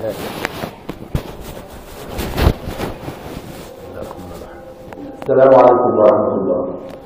السلام عليكم ورحمة الله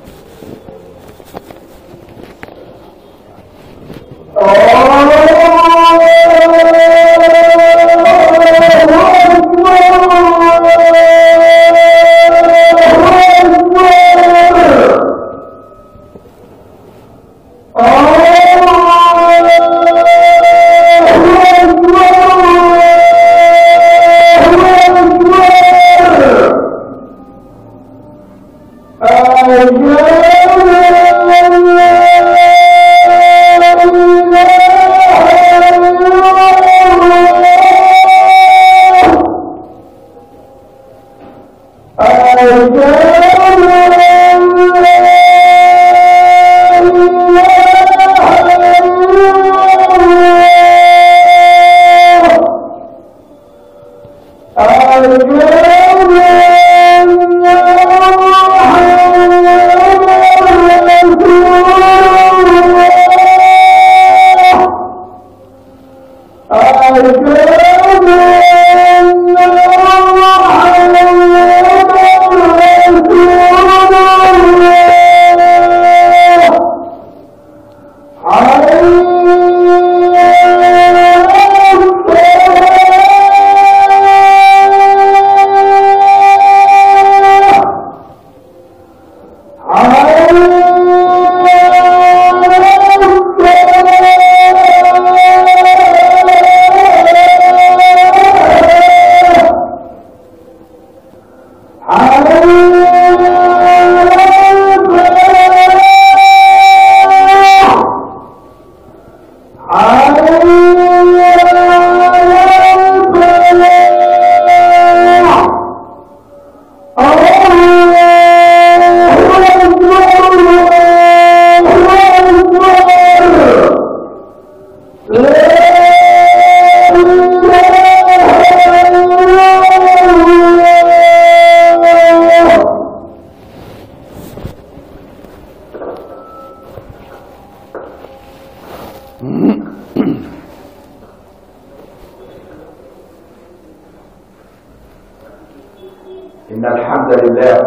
إن الحمد لله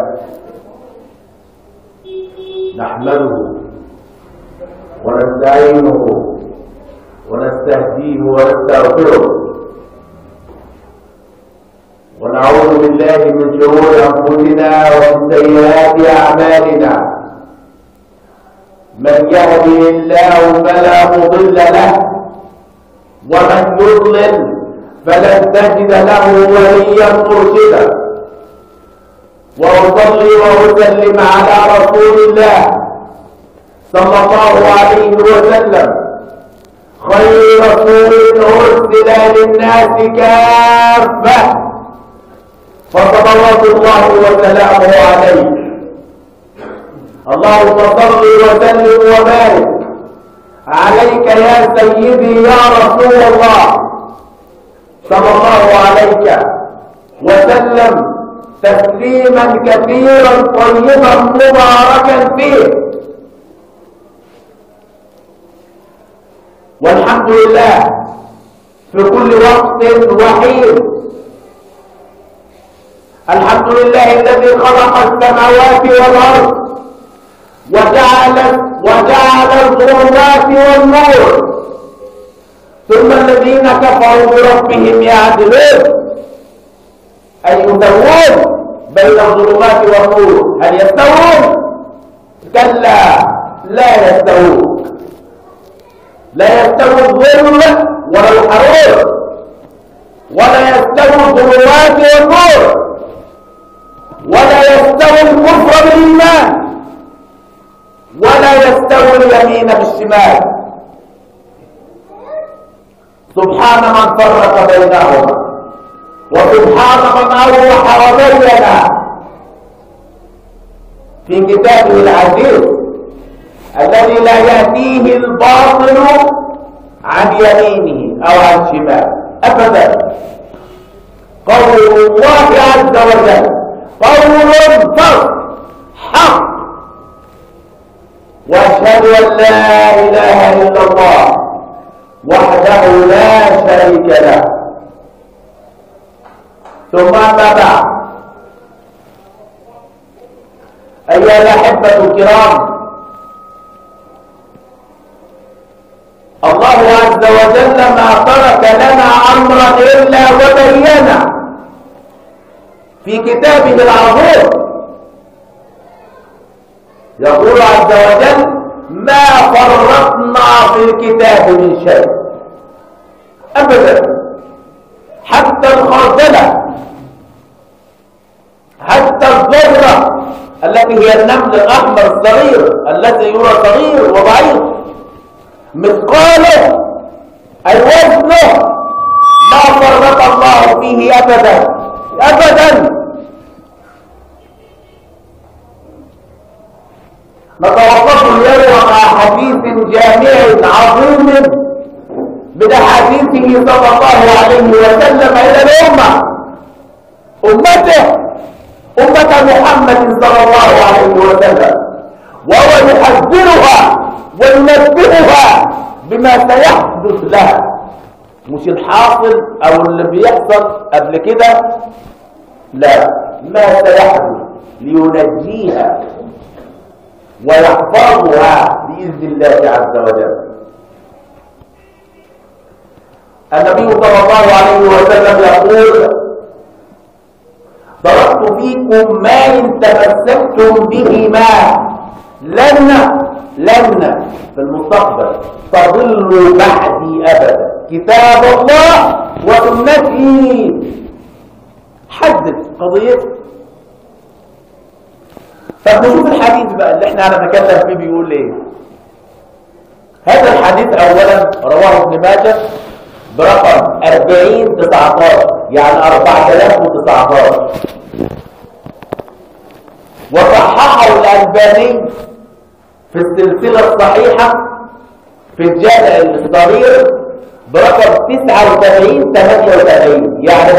نحمده ونستعينه ونستهديه ونستغفره ونعوذ بالله من شرور أنفسنا ومن سيئات أعمالنا من يهده الله فلا مضل له ومن يضلل فلن تجد له وليا مرشدا واصلي واسلم على رسول الله صلى الله عليه وسلم خير رسول ارسل للناس كافه فصلوات الله وسلامه عليه اللهم صل وسلم وبارك عليك يا سيدي يا رسول الله صلى الله عليك وسلم تسليما كثيرا طيبا مباركا فيه والحمد لله في كل وقت وحين الحمد لله الذي خلق السماوات والارض وجعل وجعل الظلمات والنور ثم الذين كفروا بربهم يعدلون أي يسوون بين الظلمات والنور هل يستوون؟ كلا لا يستوون لا يستوي الظلم ولا الحرور ولا يستوي الظلمات والنور ولا يستوي الكفر بالإيمان ولا يستوي اليمين بالشمال سبحان من فرق بينهما وسبحان من أوضح وبين في كتابه العزيز الذي لا يأتيه الباطل عن يمينه أو عن شماله أبدا قول الله عز وجل قول فصل حق واشهد ان لا اله الا الله وحده لا شريك له ثم أما بعد أيها الأحبة الكرام الله عز وجل ما ترك لنا أمرا إلا وبينه في كتابه العظيم يقول عز وجل ما فرطنا في الكتاب من شيء أبدا حتى الخردلة حتى الذرة التي هي النمل الأحمر الصغير الذي يرى صغير وضعيف مثقاله أي وزنه ما فرط الله فيه أبدا أبدا نتوقف اليوم مع حديث جامع عظيم من احاديثه صلى الله عليه وسلم الى الامه امته امه محمد صلى الله عليه وسلم وهو يحذرها وينبهها بما سيحدث لها مش الحاصل او اللي بيحصل قبل كده لا ما سيحدث لينجيها ويحفظها بإذن الله عز وجل النبي صلى الله عليه وسلم يقول تركت فيكم ما إن تمسكتم بهما لن لن في المستقبل تضلوا بعدي أبدا كتاب الله وسنتي حدد قضيتك طب نشوف الحديث بقى اللي احنا هنتكلم فيه بيقول ايه هذا الحديث اولا رواه ابن ماجه برقم 40 19 يعني 4019 وصححه الالباني في السلسله الصحيحه في الجامع الصغير برقم 89 88 يعني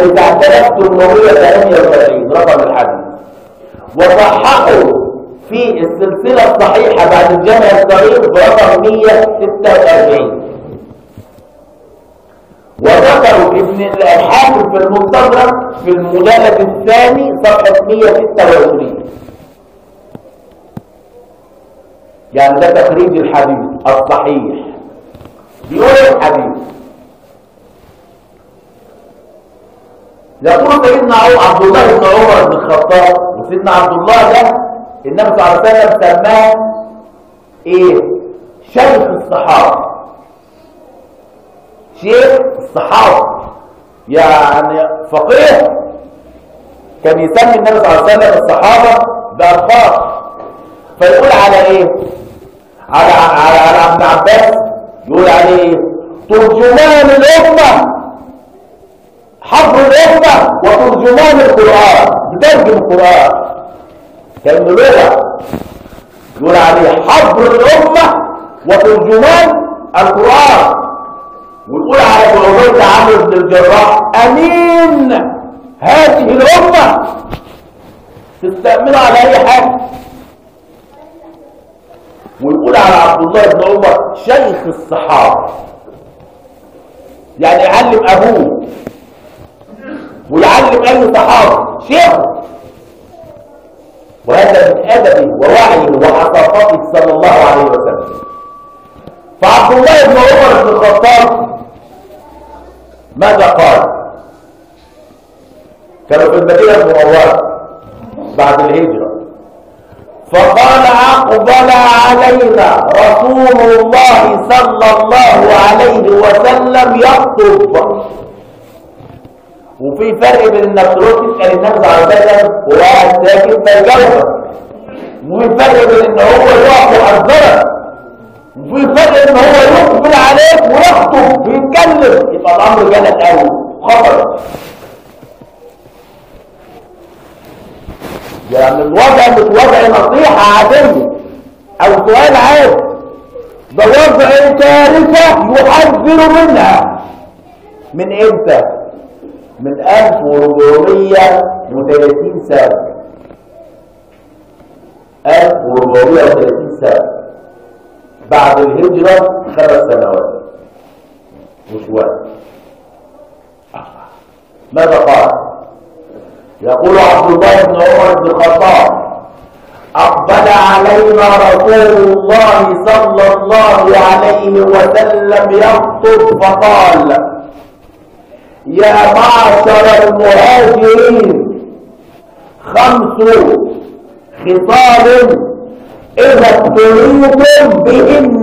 9878 رقم الحديث وصححه في السلسلة الصحيحة بعد الجامع الصغير برقم 146 وذكروا ابن الحاكم في المستدرك في المجلد الثاني صفحة 126 يعني ده تخريج الحديث الصحيح بيقول الحديث يقول سيدنا عبد الله بن عمر بن الخطاب وسيدنا عبد الله ده النبي صلى الله عليه وسلم سماه ايه شيخ الصحابه شيخ الصحابه يعني فقيه كان يسمي النبي صلى الله عليه وسلم الصحابه بألفاظ فيقول على ايه على على على ابن عباس يقول عليه ايه ترجمان الامه حفظ الأمة وترجمان القرآن بترجم القرآن كأنه لغة يقول عليه حفظ الأمة وترجمان القرآن ويقول على ابو عبيده عمرو بن الجراح أمين هذه الأمة تستأمنه على أي حاجة ويقول على عبد الله بن عمر شيخ الصحابة يعني يعلم أبوه ويعلم أي صحابي شيخه وهذا من أدبه ووعيه وحصافته صلى الله عليه وسلم فعبد الله بن عمر بن الخطاب ماذا قال كانوا في المدينة المنورة بعد الهجرة فقال أقبل علينا رسول الله صلى الله عليه وسلم يخطب وفي فرق بين انك تروح تسال النبي صلى الله عليه وسلم وواحد ساكت فيجاوبك وفي فرق بين ان هو يقف يحذرك وفي فرق ان هو يقبل عليك ويخطب ويتكلم يبقى الامر جلد قوي خطر يعني الوضع مش وضع نصيحة عادية او سؤال عادي ده وضع كارثة يحذر منها من امتى؟ من 1430 سنة 1430 سنة بعد الهجرة خمس سنوات مش وقت ماذا قال يقول عبد الله بن عمر بن الخطاب أقبل علينا رسول الله صلى الله عليه وسلم يخطب فقال يا معشر المهاجرين خمس خصال إذا ابتليتم بهن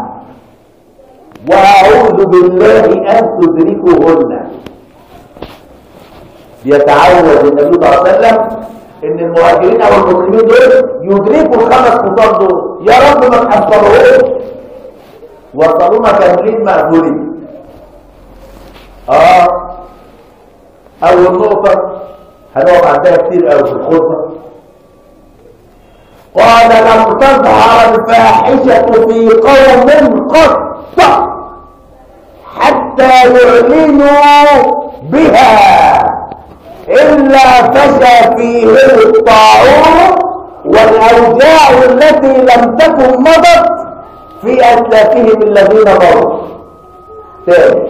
وأعوذ بالله أن تدركوهن يتعود النبي صلى الله عليه وسلم ان المهاجرين او المسلمين دول يدركوا الخمس خطاب دول يا رب ما تحصلوش وصلونا كاملين مقبولين اه اول نقطه هنقف عندها كتير قوي في الخطبه قال لم تظهر الفاحشه في قوم قط حتى يعلنوا بها إلا فشى فيه الطاعون والأوجاع التي لم تكن مضت في أسلافهم الذين مضوا تاني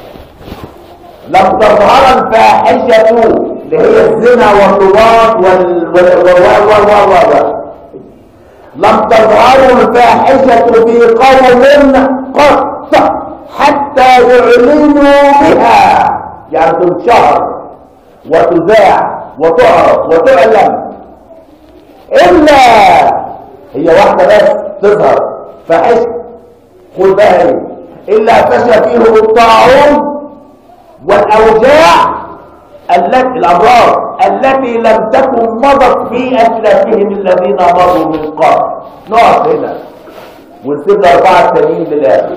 لم تظهر الفاحشة اللي هي الزنا والرباط وال وال وال وال وال وال لم تظهر الفاحشة في قوم قط حتى يعلنوا بها يعني تنشهر وتذاع وتعرف وتعلم إلا هي واحدة بس تظهر فحش خد بقى ايه إلا فشى فيهم الطاعون والأوجاع التي الأمراض التي لم تكن مضت في أسلافهم الذين مضوا من قبل نقف هنا ونسيب الأربعة التانيين للآخر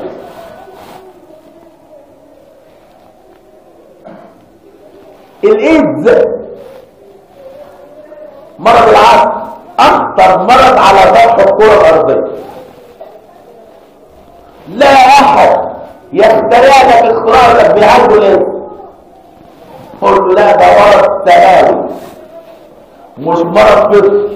الايدز مرض العصر اخطر مرض على سطح الكره الارضيه لا احد يخترع لك اختراع لك بيعالجه الايدز قل له لا ده مرض تناوي مش مرض فطري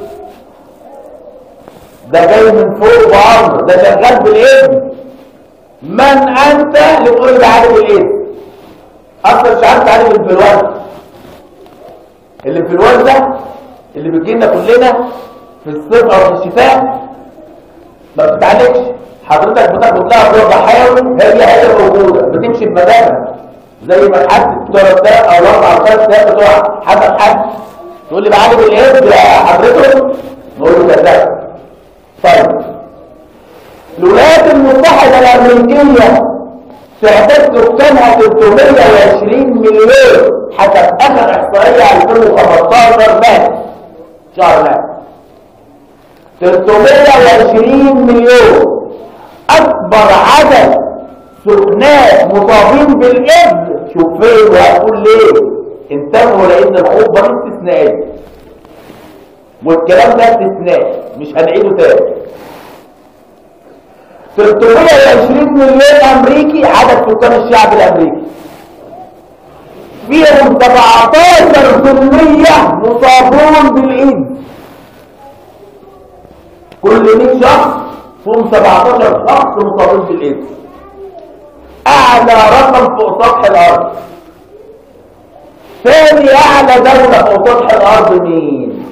ده جاي من فوق بامر ده شغال بالايدز من انت لتقول ده عالج الايدز اصلا مش عارف تعالج الانفلونزا الانفلونزا اللي بتجيلنا كلنا في الصيف او في الشتاء ما بتتعالجش حضرتك بتاخد لها ضربه حيوي هي هي موجوده بتمشي بمدامها زي ما الحد بتوع ده او الاربع او الخمس ده بتوع حسب حد تقول لي بعالج الايدز يا حضرته نقول له كذاب طيب الولايات المتحده الامريكيه تعداد سكانها 320 مليون حسب اخر احصائيه 2015 مات شهر مات 320 مليون اكبر عدد سكنات مصابين بالايدز شوف فين وهتقول ليه انتبهوا لان الخطبه دي استثنائيه والكلام ده استثنائي مش هنعيده تاني 320 مليون امريكي عدد سكان الشعب الامريكي فيهم 17% مصابون بالايدز كل 100 شخص فيهم 17 شخص مصابين بالايدز اعلى رقم فوق سطح الارض ثاني اعلى دولة فوق سطح الارض مين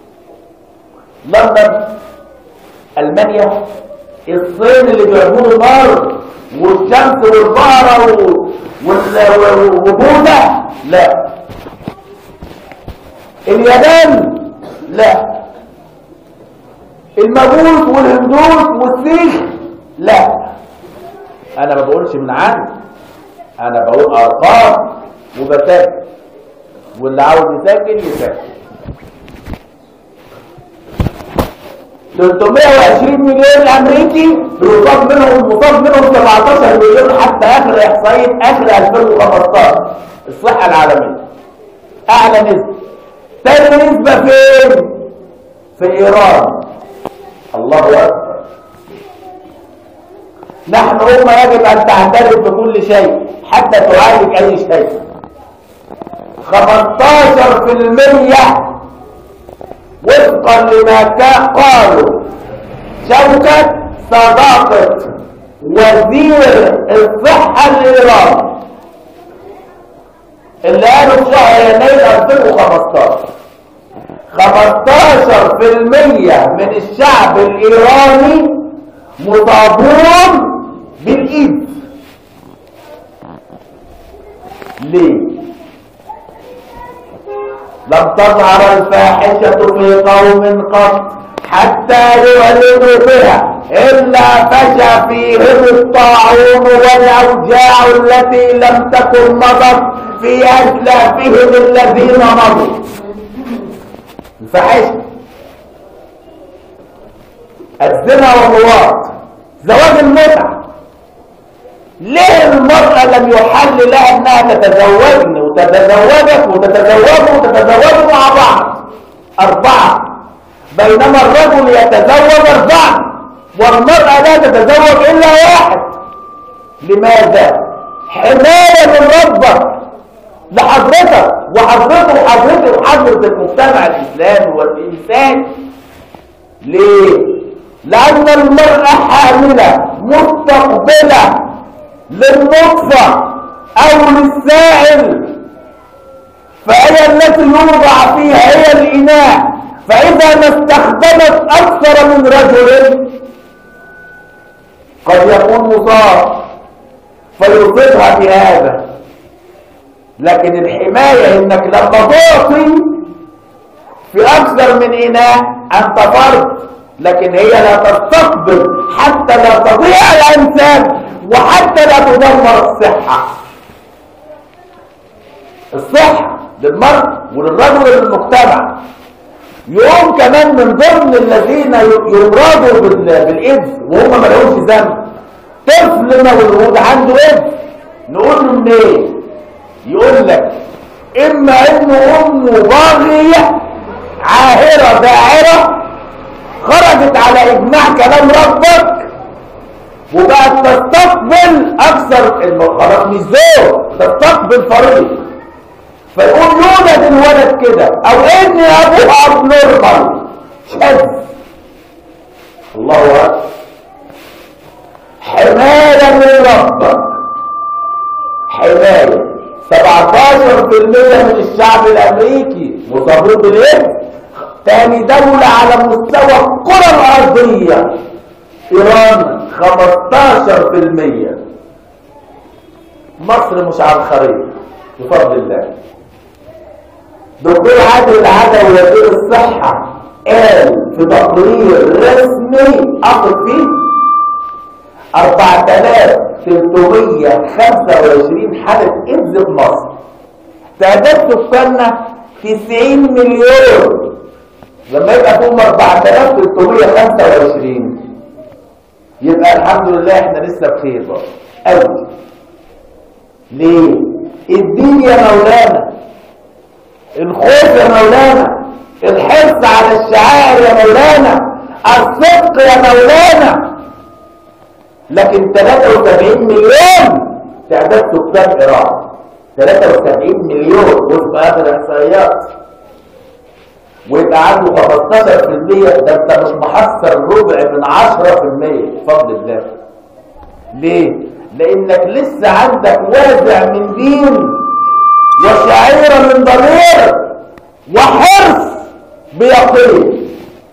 لندن المانيا الصين اللي بيعبدوا النار والشمس والبقرة وبوذا لا اليابان لا المجوس والهندوس والسيخ لا انا ما بقولش من عندي انا بقول ارقام وبسجل واللي عاوز يسجل يسجل 320 مليون امريكي بيصاب منهم مصاب منهم 17 مليون حتى اخر احصائيه اخر 2015 الصحه العالميه اعلى نسبه ثاني نسبه فين في ايران الله اكبر نحن امه يجب ان تعترف بكل شيء حتى تعالج اي شيء 15% وفقا لما قالوا شوكة صداقة وزير الصحة الإيراني اللي قالوا في شهر يناير 2015 15% من الشعب الإيراني مصابون بالإيدز ليه؟ لم تظهر الفاحشة في قوم قط حتى يعلنوا بها إلا فشى فيهم الطاعون والأوجاع التي لم تكن مضت في أسلافهم الذين مضوا الفاحشة الزنا واللواط زواج المتعة ليه المرأة لم يحل لها انها تتزوجن وتتزوجك وتتزوجوا وتتزوجوا مع بعض أربعة بينما الرجل يتزوج أربعة والمرأة لا تتزوج إلا واحد لماذا؟ حماية من ربك لحضرتك وحضرتك وحضرتك وحضرة المجتمع الإسلامي والإنسان ليه؟ لأن المرأة حاملة مستقبلة للنطفة أو للسائل فهي التي يوضع فيها هي الإناء فإذا ما استخدمت أكثر من رجل قد يكون مصاب فيصيبها بهذا لكن الحماية انك لما تعطي في اكثر من اناء انت فرد لكن هي لا تستقبل حتى لا تضيع الانسان وحتى لا تدمر الصحة الصحة للمرء وللرجل وللمجتمع يوم كمان من ضمن الذين يمرضوا بالايدز وهم ما لهمش ذنب طفل مولود عنده ايدز نقول له منين يقول لك اما انه امه باغيه عاهره داعره خرجت على اجماع كلام ربك وبقت تستقبل اكثر خلاص مش زوج تستقبل فريق فيقول يولد الولد كده او ان ابوه اب نورمال شاذ الله اكبر حمايه من ربك حمايه 17% من الشعب الامريكي مصابون بالايدز تاني دولة على مستوى الكرة الارضية ايران 15% مصر مش على الخريطة بفضل الله دكتور عادل العدوي وزير الصحة قال في تقرير رسمي أخذ فيه 4325 حالة إيدز في مصر تعداد سكاننا 90 مليون لما يبقى فيهم 4325 يبقى الحمد لله احنا لسه بخير بقى قوي ليه؟ الدين يا مولانا الخوف يا مولانا الحرص على الشعائر يا مولانا الصدق يا مولانا لكن 73 مليون تعداد سكان ايران 73 مليون وفق اخر الاحصائيات ويبقى عنده 15% ده انت مش محصل ربع من 10% بفضل الله ليه؟ لانك لسه عندك وازع من دين وشعيرة من ضمير وحرص بيقين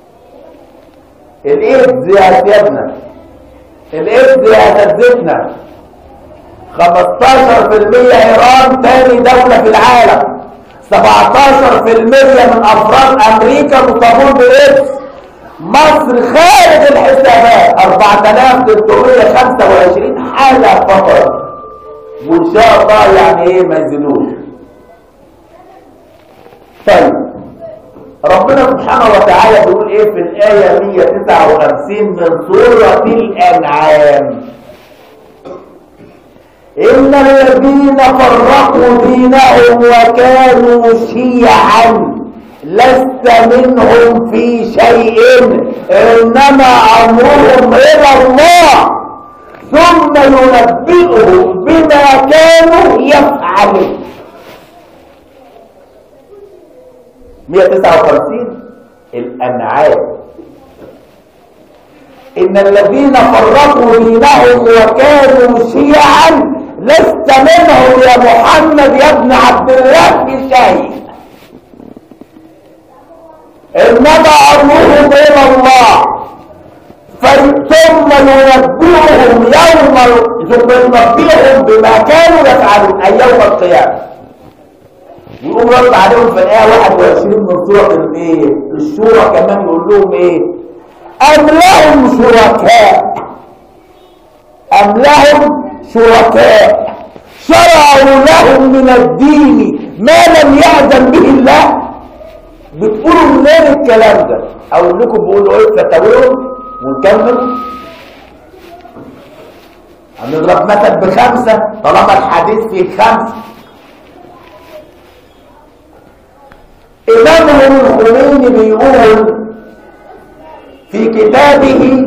الايدز يا سيادنا الايدز يا اساتذتنا 15% ايران تاني دولة في العالم 17% من افراد امريكا مصابون بالايدز مصر خارج الحسابات 4325 حالة فقط وان شاء الله يعني ايه ما يزيدوش طيب ربنا سبحانه وتعالى بيقول ايه في الآية 159 من سورة الأنعام إن الذين فرقوا دينهم وكانوا شيعا لست منهم في شيء إنما أمرهم إلى الله ثم ينبئهم بما كانوا يفعلون 159 الأنعام إن الذين فرقوا دينهم وكانوا شيعا لست منهم يا محمد يا ابن عبد الله في شيء انما امرهم الى الله ثم ينبئهم يوم ثم ينبئهم بما كانوا يفعلون اي يوم القيامه يقوم رد عليهم في الايه 21 من سوره الايه الشورى كمان يقول لهم ايه ام لهم شركاء ام لهم شركاء شرعوا لهم من الدين ما لم يأذن به الله بتقولوا منين الكلام ده اقول لكم بقولوا ايه فتاويهم ونكمل هنضرب مثل بخمسة طالما الحديث فيه خمسة إمامهم الخميني بيقول في كتابه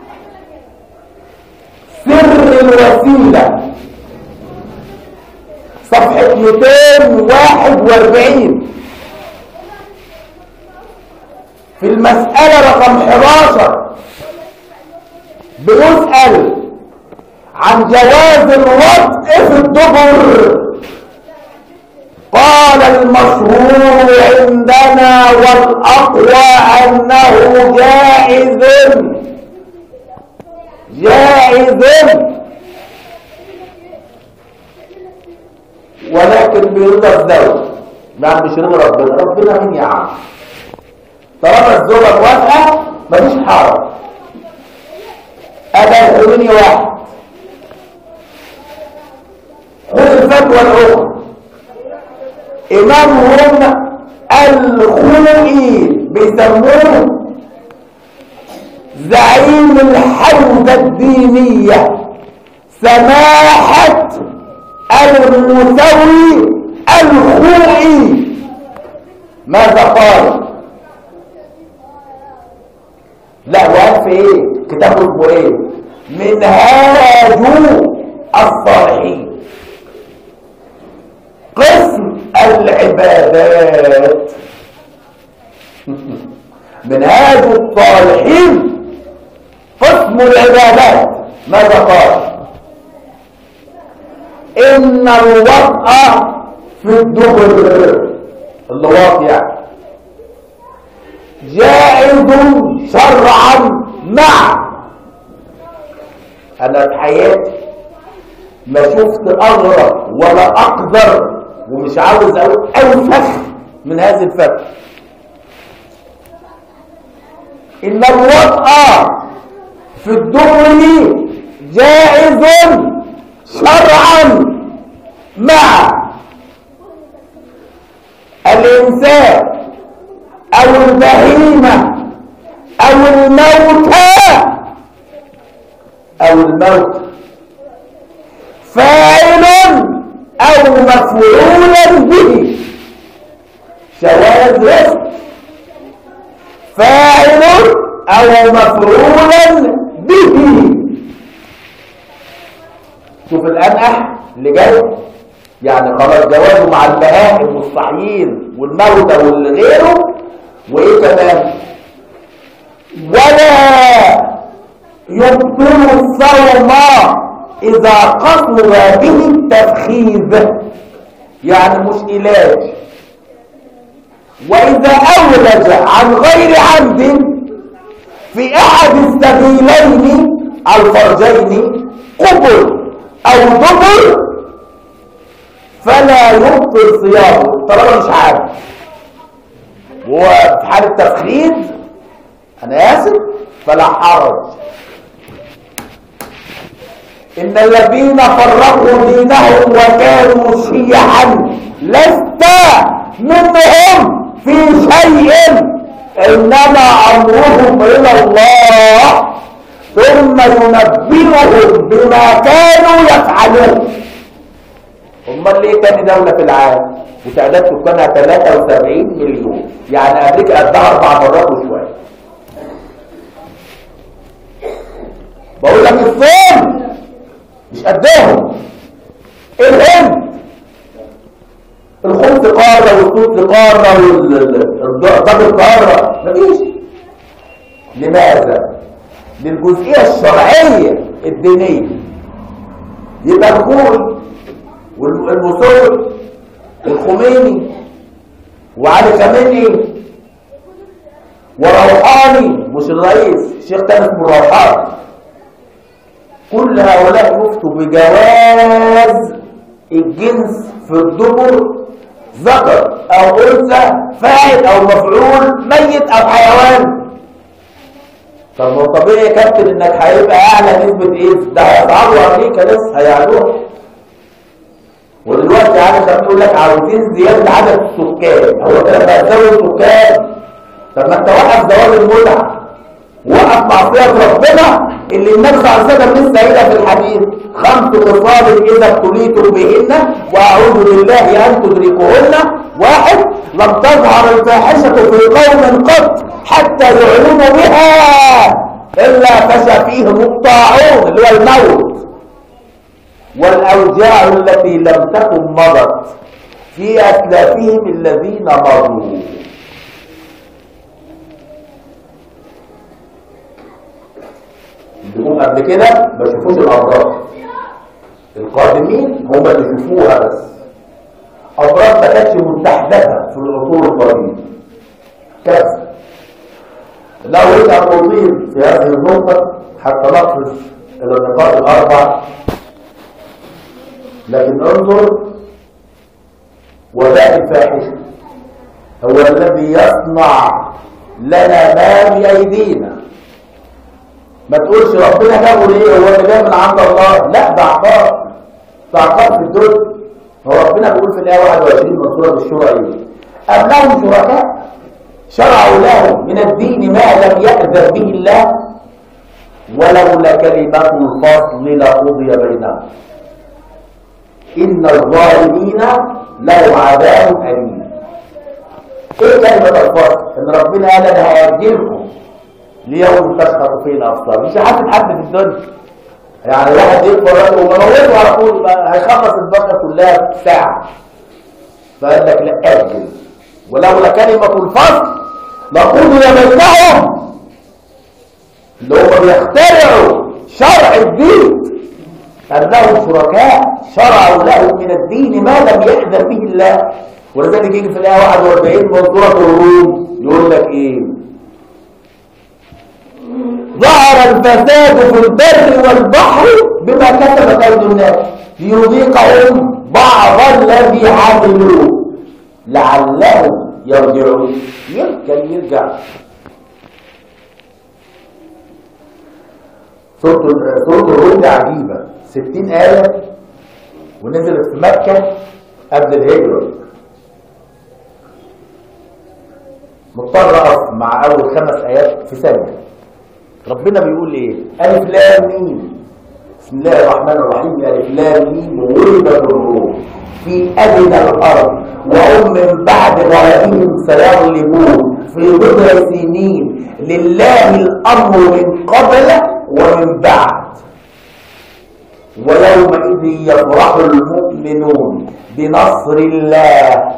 سر الوسيلة صفحة 241 في المسألة رقم 11 بيسأل عن جواز الوطء في الدبر قال المشهور عندنا والأقوى أنه جائز جائز ولكن برضا الزوج يعني مش رضا ربنا ربنا مين يا عم طالما الزوجة موافقة مفيش حرج أنا الحلميني واحد خذ الفتوى الأخرى إمامهم الخلقي بيسموه زعيم الحوزة الدينية سماحة المسوي الخلقي ماذا قال لا وقال في ايه كتابه اسمه ايه منهاج الصالحين قسم العبادات منهاج الصالحين قسم العبادات ماذا قال ان الوطء في الدبر اللواط يعني جائز شرعا مع انا في حياتي ما شفت اغرب ولا اقدر ومش عاوز اقول اوسخ من هذه الفتوى ان الوطء في الدبر جائز شرعا مع الإنسان أو البهيمة أو الموتى أو الموت فاعل أو مفعولا به شواذ رزق فاعل أو مفعولا به شوف الأنح اللي جاي يعني خلاص جوازه مع البهائم والصحيين والموتى واللي غيره وايه كمان ولا يبطل الصوم اذا قصد به التفخيذ يعني مش علاج واذا اولج عن غير عمد في احد السبيلين الفرجين قبل او دبر فلا يبطل صيامه طالما مش عارف وفي حال التفخيد انا اسف فلا حرج ان الذين فرقوا دينهم وكانوا شيعا لست منهم في شيء انما امرهم الى الله ثم ينبئهم بما كانوا يفعلون امال ليه تاني دولة في العالم وتعداد سكانها 73 مليون يعني امريكا قدها اربع مرات وشوية بقول لك الصين مش قدهم الهند الخمس قارة والسدس قارة والضبط قارة مفيش لماذا؟ للجزئية الشرعية الدينية يبقى الخول والمصور والخميني وعلي خامنئي وروحاني مش الرئيس شيخ تاني اسمه الروحاني كل هؤلاء يفتوا بجواز الجنس في الدبر ذكر او انثى فاعل او مفعول ميت او حيوان طب ما هو طبيعي يا كابتن انك هيبقى اعلى نسبه ايدز ده هيصعدوا امريكا لسه هيعلوها ودلوقتي عارف لما يقول لك عاوزين زياده عدد السكان هو انت لما هتزود سكان طب ما انت وقف زواج المتعه وقف معصيه ربنا اللي النبي صلى الله عليه وسلم لسه قايلها في الحديث خمس خصال اذا ابتليتم بهن واعوذ بالله ان تدركوهن واحد لم تظهر الفاحشه في قوم قط حتى يعلنوا بها الا فشى فيهم الطاعون اللي هو الموت والاوجاع التي لم تكن مضت في اسلافهم الذين مضوا اللي هم قبل كده ما شافوش الامراض القادمين هم اللي شافوها بس امراض ما كانتش مستحدثه في العصور القديمه كارثه لو رجع نطيل في هذه النقطه حتى نقفز الى النقاط الاربع لكن انظر وباء الفاحشه هو الذي يصنع لنا ما بايدينا ما تقولش ربنا جابه ليه هو اللي جاي من عند الله لا ده عقاب ده عقاب في الدنيا هو ربنا بيقول في الايه 21 من سوره الشورى ايه ام لهم شركاء شرعوا لهم من الدين ما لم يأذن به الله ولولا كلمة الفصل لقضي بينهم إن الظالمين لهم عذاب أليم إيه كلمة الفصل؟ إن ربنا قال أنا هأجلكم ليوم تشخص فيه الأبصار مش حاسب حد في الدنيا يعني واحد يكبر راسه وموته على طول بقى هيخلص البشر كلها في ساعة فقال لك لا أجل ولولا كلمة الفصل لقضي بينهم اللي هم بيخترعوا شرع الدين أن لهم شركاء شرعوا له من الدين ما لم يأذن به الله ولذلك يجي في الآية 41 من سورة الروم يقول لك إيه ظهر الفساد في البر والبحر بما كسبت أيدي الناس ليذيقهم بعض الذي عملوا لعلهم يرجعون يمكن يرجع سورة سورة الروم دي عجيبة 60 آية ونزلت في مكة قبل الهجرة مضطر أقف مع أول خمس آيات في ثانية ربنا بيقول إيه؟ ألف لام ميم بسم الله الرحمن الرحيم ألف لام ميم ولدت الروم في أدنى الأرض وهم من بعد غلبهم سيغلبون في بضع سنين لله الأمر من قبل ومن بعد ويومئذ يفرح المؤمنون بنصر الله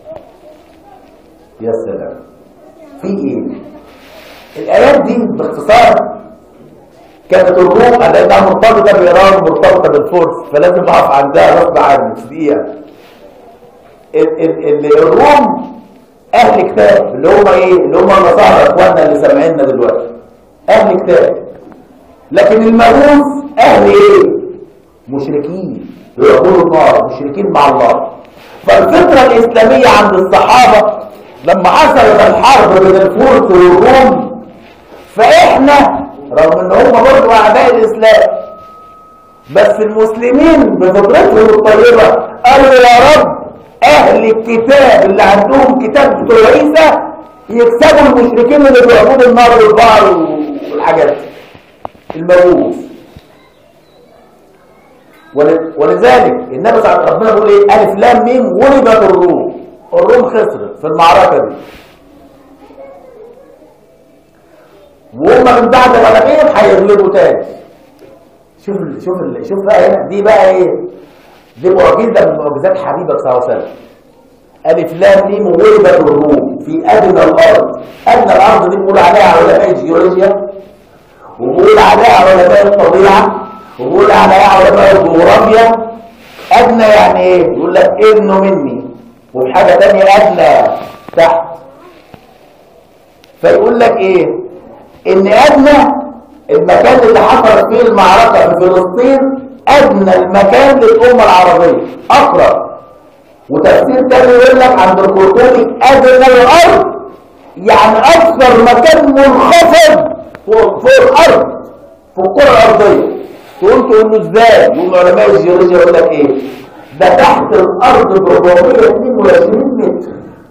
يا سلام في ايه الايات دي باختصار كانت الروم لانها مرتبطه بايران مرتبطه بالفرس فلازم اقف عندها غصب عني في دقيقه ال- ال- ال- الروم اهل كتاب اللي هم ايه اللي هم النصارى اخواننا اللي سامعيننا دلوقتي اهل كتاب لكن المجوس اهل ايه مشركين يقولوا النار مشركين مع الله فالفطره الاسلاميه عند الصحابه لما حصلت الحرب بين الفرس والروم فاحنا رغم ان هم برضه اعداء الاسلام بس المسلمين بفطرتهم الطيبه قالوا يا رب اهل الكتاب اللي عندهم كتاب بتوع عيسى يكسبوا المشركين اللي بيعبدوا النار والبعر والحاجات دي المجوس ول- ولذلك النبي صلى الله عليه وسلم ربنا بيقول ايه الف لام ميم غلبت الروم الروم خسرت في المعركه دي وهم من بعد غلبهم هيغلبوا تاني شوف ال شوف ال شوف بقى هنا دي بقى ايه دي معجزه من معجزات حبيبك صلى الله عليه وسلم الف لام ميم غلبت الروم في ادنى الارض ادنى الارض دي بيقول عليها علماء الجيولوجيا وبيقول عليها علماء الطبيعه وبيقول عليها علماء الجغرافيا ادنى يعني ايه يقول لك ابنه مني وفي حاجه تانية ادنى تحت فيقول لك ايه ان ادنى المكان اللي حصلت فيه المعركة في فلسطين ادنى المكان للأمة العربية اقرب وتفسير تاني يقول لك عند القرطبي ادنى الارض يعني اكثر مكان منخفض فوق, فوق الارض في الكره الارضيه تقول تقول له ازاي يقول علماء الجيولوجيا يقول لك ايه ده تحت الارض ب 422 متر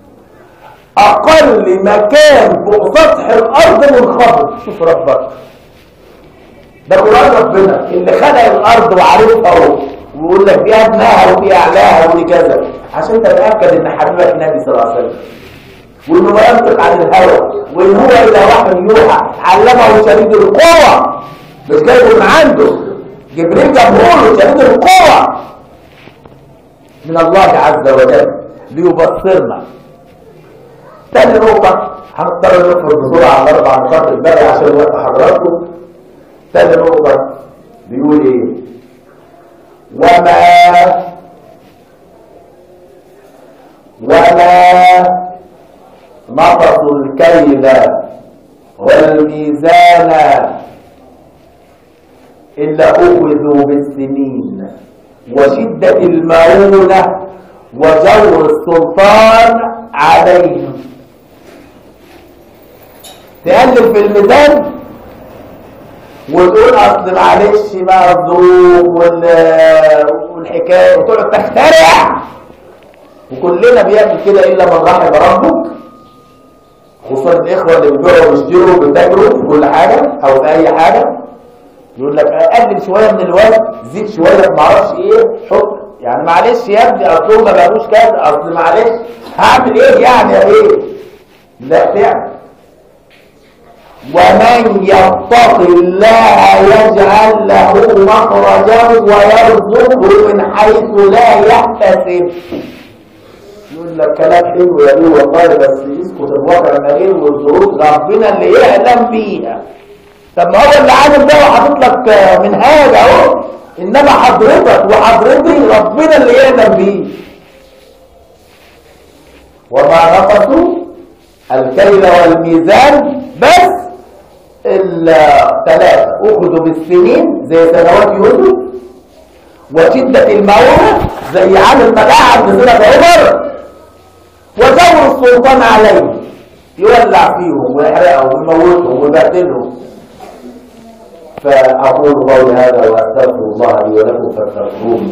اقل مكان فوق سطح الارض منخفض شوف ربك ده قرآن ربنا اللي خلق الارض وعارفها اهو ويقول لك دي ادناها ودي اعلاها ودي كذا عشان تتاكد ان حبيبك النبي صلى الله عليه وسلم وانه ما ينطق عن الهوى وان هو الى وحي يوحى علمه شديد القوه مش جايبه من عنده جبريل جابه له شديد القوه من الله عز وجل ليبصرنا تاني نقطه هنضطر نخرج بسرعه على اربع نقاط الباقي عشان وقت حضراتكم تاني نقطه بيقول ايه وما وما نقصوا الكيل والميزان إلا أخذوا بالسنين وشدة المعونة وجور السلطان عليهم تقلب في الميزان وتقول اصل معلش بقى الظروف والحكايه وتقعد تخترع وكلنا بيعمل كده الا من رحم ربك خصوصا الاخوه اللي بيبيعوا ويشتروا وبيتاجروا في كل حاجه او في اي حاجه يقول لك اقلل شويه من الوزن زيد شويه ما اعرفش ايه حط يعني معلش يا ابني اصل ما بقالوش كذا اصل معلش هعمل ايه يعني يا ايه لا تعمل ومن يتق الله يجعل له مخرجا ويرزقه من حيث لا يحتسب يقول لك كلام حلو يا بيه والله بس يسكت الواقع المرير والظروف ربنا اللي يعلم بيها طب ما هو اللي عامل ده وحاطط لك منهاج اهو انما حضرتك وحضرتي ربنا اللي يعلم بيه وما نقصوا الكيل والميزان بس الثلاثة أخذوا بالسنين زي سنوات يوسف وشدة المعونة زي عامل ملاعب بسنة عمر وزور السلطان عليه يولع فيهم ويحرقهم ويموتهم ويبهدلهم فأقول قولي هذا وأستغفر الله لي ولكم فاستغفروه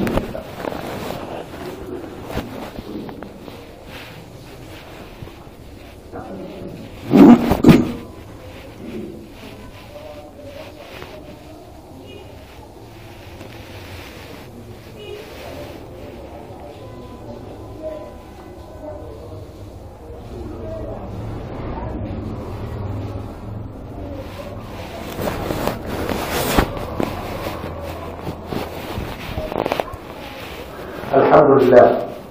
الحمد لله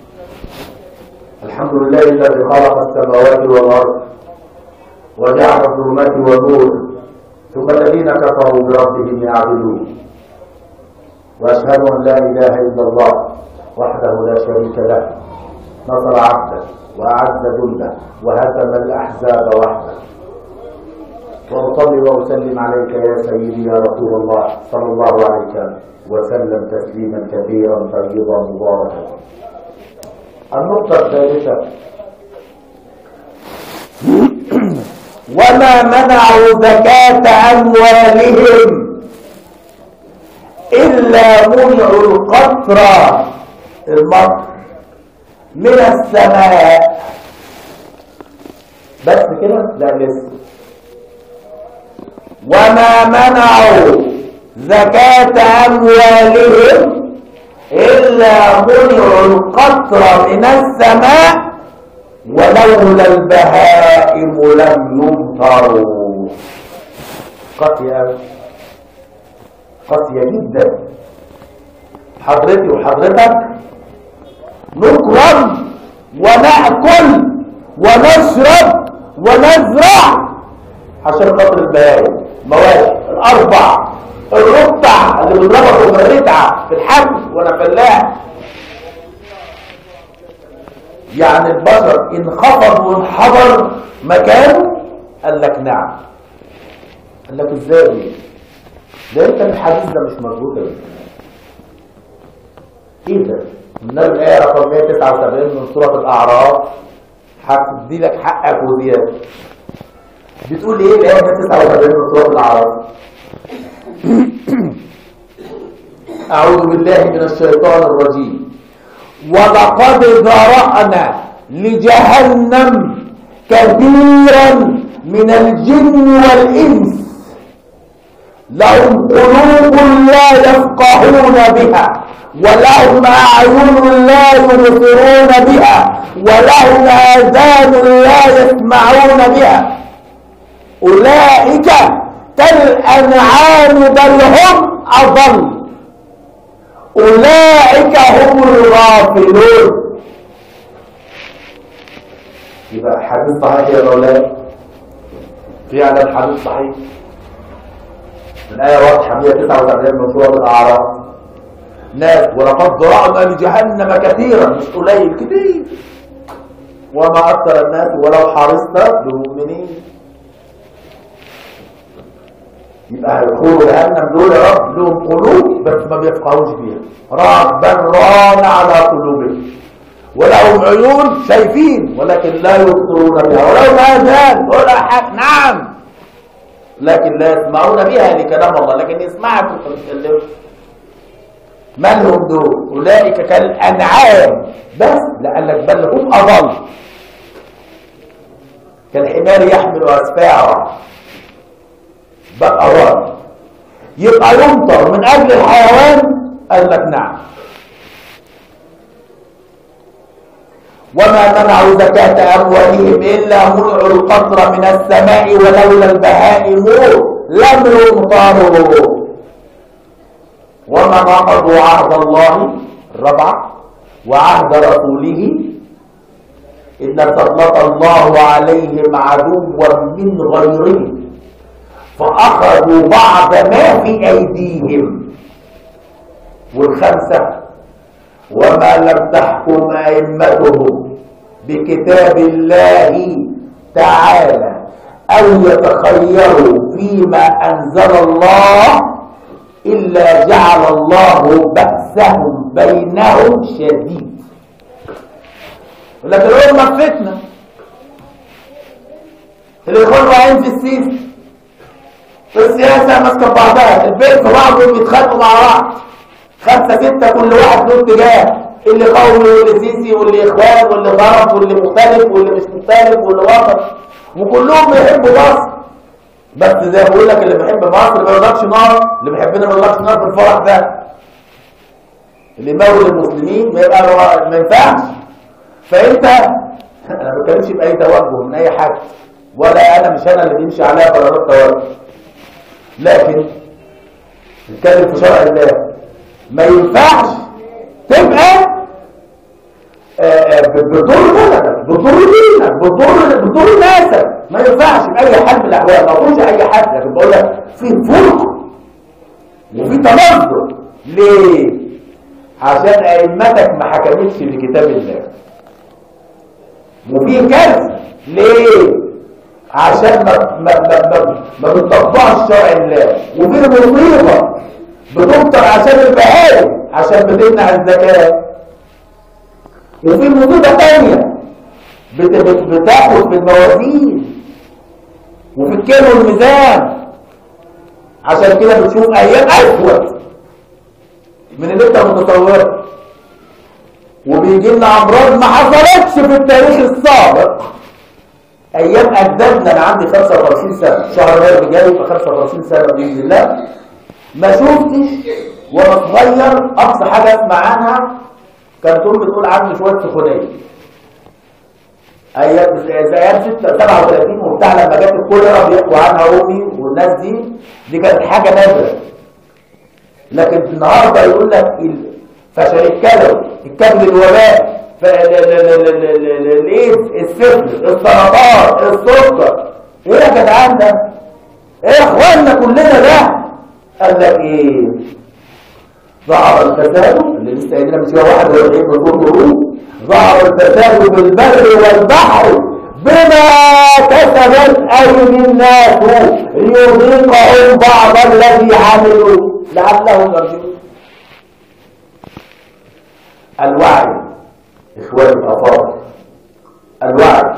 الحمد لله الذي خلق السماوات والأرض وجعل الظلمات والنور ثم الذين كفروا بربهم يعبدون وأشهد أن لا إله إلا الله وحده لا شريك له نصر عبده وأعز جنده وهزم الأحزاب وحده وأصلي وأسلم عليك يا سيدي يا رسول الله صلى الله عليك وسلم تسليما كثيرا طيبا مباركا النقطة الثالثة وما منعوا زكاة أموالهم إلا منعوا القطرة المطر من السماء بس كده لا لسه وما منعوا زكاة أموالهم إلا منعوا القطر من السماء ولولا البهائم لم يمطروا قاسية قاسية جدا حضرتي وحضرتك نكرم ونأكل ونشرب ونزرع عشان خاطر البهائم مواشي الأربع الربع اللي بنربطه بالرتعة في الحبل وانا فلاح يعني البشر انخفض وانحضر مكانه قال لك نعم قال لك ازاي ده انت الحديث ده مش مظبوط يا بيه. ايه ده النبي الايه رقم 179 من سوره الاعراف هتدي لك حقك وزياده بتقول ايه الايه 179 من سوره الاعراف اعوذ بالله من الشيطان الرجيم ولقد ذرأنا لجهنم كثيرا من الجن والإنس لهم قلوب لا يفقهون بها ولهم أعين لا يبصرون بها ولهم آذان لا يسمعون بها أولئك كالأنعام بل هم أضل أولئك هم الغافلون يبقى حديث صحيح يا مولانا فعلا حديث صحيح الآية واضحة 179 من سورة الأعراف ناس ولقد ذرأنا لجهنم كثيرا مش قليل كتير وما أكثر الناس ولو حرصت بمؤمنين يبقى هيدخلوا جهنم دول يا رب لهم قلوب بس ما بيفقهوش بيها ربا ران على قلوبهم ولهم عيون شايفين ولكن لا يبصرون بها ولهم اذان ولا حق نعم لكن لا يسمعون بها لكلام الله لكن يسمعك وانت بتتكلم من هم دول اولئك كالانعام بس لانك بل هم اضل كالحمار يحمل اسفاره بل اضل يبقى يمطر من اجل الحيوان قال لك نعم وما منعوا زكاة أموالهم إلا منع القطر من السماء ولولا البهائم لم يمطروا وما نقضوا عهد الله الرابعة وعهد رسوله إن سلط الله عليهم عدوا من غيرهم فأخذوا بعض ما في أيديهم والخمسة وما لم تحكم أئمتهم بكتاب الله تعالى أو يتخيروا فيما أنزل الله إلا جعل الله بأسهم بينهم شديد لكن الأمة فتنة الإخوان واقعين في السياسة في السياسة ماسكة بعضها البيت في بعضهم بيتخانقوا مع بعض خمسة ستة كل واحد له اتجاه اللي قومي واللي سيسي واللي اخوان واللي غرب واللي مختلف واللي مش مختلف واللي وسط وكلهم بيحبوا مصر بس زي ما بقول لك اللي بيحب مصر ما يقدرش نار اللي بيحبنا ما يقدرش نار في الفرح ده اللي يمول المسلمين ما يبقى ما ينفعش فانت انا ما بتكلمش باي توجه من اي حاجه ولا انا مش انا اللي بيمشي عليها قرارات توجه لكن نتكلم في شرع الله ما ينفعش تبقى بطول بلدك بطول دينك بطول بطول ناسك ما ينفعش بأي حال من الأحوال ما أقولش أي حد لكن بقول لك في فرق وفي تنظر ليه؟ عشان أئمتك ما حكمتش بكتاب الله وفي كارثة ليه؟ عشان ما ما ما ما, ما بتطبقش شرع الله وفي مصيبة بتفطر عشان البهائم عشان بتمنع الزكاة وفي مصيبة تانية بت بت بتاخد في الموازين وفي الكيلو والميزان عشان كده بتشوف ايام اسود من اللي انت متصوره وبيجي لنا امراض ما حصلتش في التاريخ السابق ايام اجدادنا انا عندي 55 سنه شهر مايو جاي يبقى 55 سنه باذن الله ما شفتش وانا صغير اقصى حاجه اسمع عنها كانت امي بتقول عندي شويه سخونيه ايام ايام 37 وبتاع لما جت الكوليرا بيحكوا عنها امي والناس دي دي كانت حاجه نادره لكن النهارده يقول لك فشل الكلوي الكبد الوباء الايدز السفل السرطان السكر ايه يا جدعان ده ايه يا اخوانا كلنا ده قال لك ايه ظهر الفساد اللي لسه قايلنا من شويه 41 من كل ظهر الفساد بالبر والبحر بما كسبت أيدي الناس ليذيقهم بعض الذي عملوا لعلهم يرجعون الوعي إخواني الأفاضل الوعي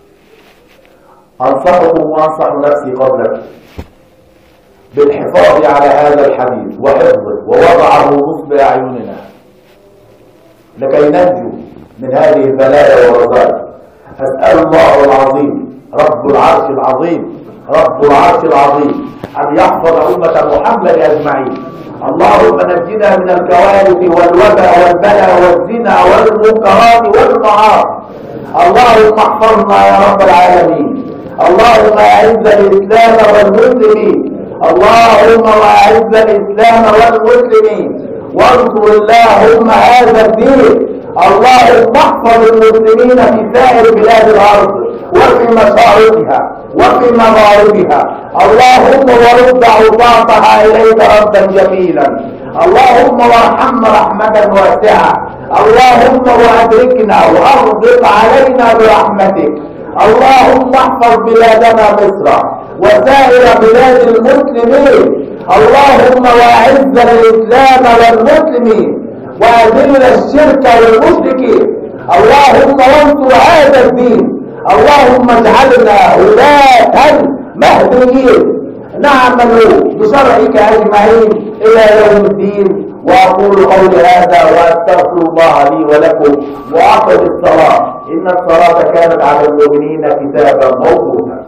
أنصحكم وأنصح نفسي قبلكم بالحفاظ على هذا الحديث وحفظه ووضعه نصب أعيننا لكي ننجو من هذه البلايا والرذائل أسأل الله العظيم رب العرش العظيم رب العرش العظيم أن يحفظ أمة محمد أجمعين اللهم نجنا من الكوارث والوباء والبلاء والزنا والمنكرات والمعاصي اللهم احفظنا يا رب العالمين اللهم اعز الاسلام والمسلمين اللهم واعز الاسلام والمسلمين وانصر اللهم هذا الدين اللهم احفظ المسلمين في سائر بلاد الارض وفي مشارقها وفي مغاربها اللهم ورد عطاطها اليك ردا جميلا اللهم وارحمنا رحمة واسعة اللهم وادركنا وارزق علينا برحمتك اللهم احفظ بلادنا مصر وسائر بلاد المسلمين اللهم واعز الاسلام والمسلمين واذل الشرك والمشركين اللهم وانصر هذا الدين اللهم اجعلنا ولاة مهديين نعمل بشرعك اجمعين الى يوم الدين واقول قولي هذا واستغفر الله لي ولكم واقم الصلاه ان الصلاه كانت على المؤمنين كتابا موقوتا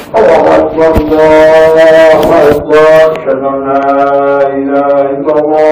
الله أكبر الله أكبر أشهد أن لا إله إلا الله